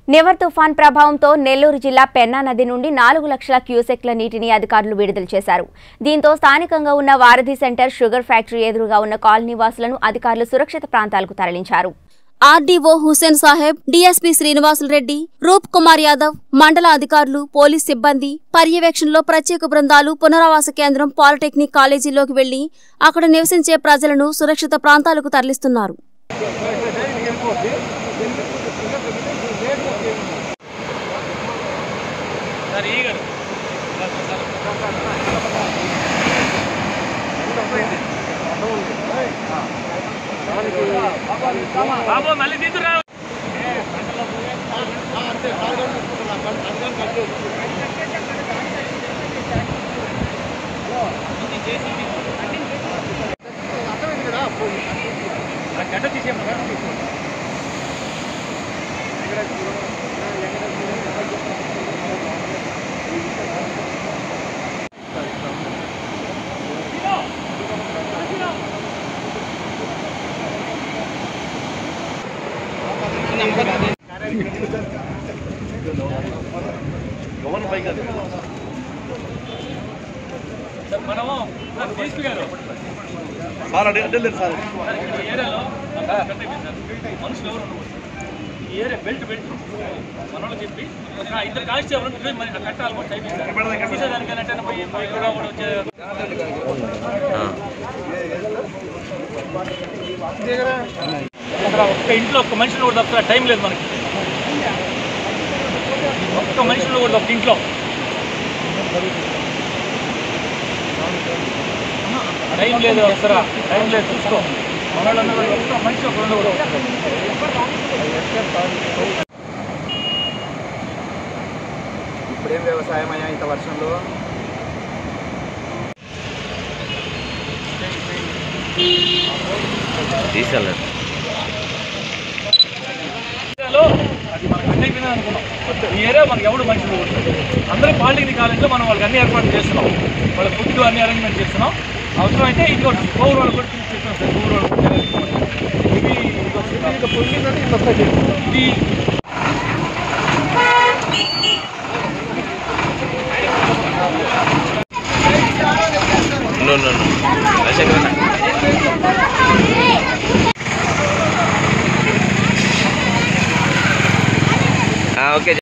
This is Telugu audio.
నివర్ తుఫాన్ ప్రభావంతో నెల్లూరు జిల్లా పెన్నా నది నుండి నాలుగు లక్షల క్యూసెక్ల నీటిని అధికారులు విడుదల చేశారు దీంతో స్థానికంగా ఉన్న వారధి సెంటర్ షుగర్ ఫ్యాక్టరీ ఎదురుగా ఉన్న కాలనీ వాసులను అధికారులు సురక్షిత ప్రాంతాలకు తరలించారు ఆర్డీఓ హుసేన్ సాహెబ్ డీఎస్పీ శ్రీనివాసులు రెడ్డి రూప్ కుమార్ యాదవ్ మండల అధికారులు పోలీస్ సిబ్బంది పర్యవేక్షణలో ప్రత్యేక బృందాలు పునరావాస కేంద్రం పాలిటెక్నిక్ కాలేజీలోకి వెళ్లి అక్కడ నివసించే ప్రజలను సురక్షిత ప్రాంతాలకు తరలిస్తున్నారు బాబు మళ్ళీ తీసుకురా గడ్డ తీసేయమ్మా గడ్డ తీసేయమ్మా సార్ మనము సార్ డిఎస్పీ గారు సార్ అడిగి అడ్డలేదు సార్ సార్ ఇక్కడ ఈ ఏరియాలో అంతా కట్ అయిపోయింది సార్ మనుషులు ఎవరు ఉండకూడదు ఈ ఏరియా బెల్ట్ బెల్ట్ మన వాళ్ళు చెప్పి ఒక ఇద్దరు కానిస్టేబుల్ ఉంటే మరి ఆ కట్ట ఆల్మోస్ట్ అయిపోయింది సార్ చూసేదానికైనా పోయి పోయి కూడా కూడా వచ్చే అక్కడ ఒక్క ఇంట్లో ఒక్క మనిషిని కూడా తప్ప టైం లేదు మనకి ఒక్క మనిషిని కూడా ఒక్క ఇంట్లో టైం లేదు అసలు టైం లేదు చూసుకో మన వాళ్ళందరూ కూడా ఒక్క మనిషి ఒక రెండు కూడా ఇప్పుడేం వ్యవసాయం అయ్యా ఇంత వర్షంలో తీసుకెళ్ళండి ఏరియాలో అది మనకు అన్ని అయిపోయిందని అనుకున్నాం ఈ ఏరియా మనకి ఎవడు మనుషులు ఉండరు. అందరూ పాలిటెక్నిక్ కాలేజ్లో మనం వాళ్ళకి అన్ని ఏర్పాట్లు చేస్తున్నాం వాళ్ళ ఫుడ్ అన్ని అరేంజ్మెంట్ చేస్తున్నాం అవసరం అయితే ఇది కూడా కోవూరు వాళ్ళు కూడా తీసుకొస్తాం సార్ కోవూరు వాళ్ళు కూడా ఇవి ఇది వస్తుంది. ఇది ఉండు, ఉండు, ఉండు. రాజశేఖర్ అన్న.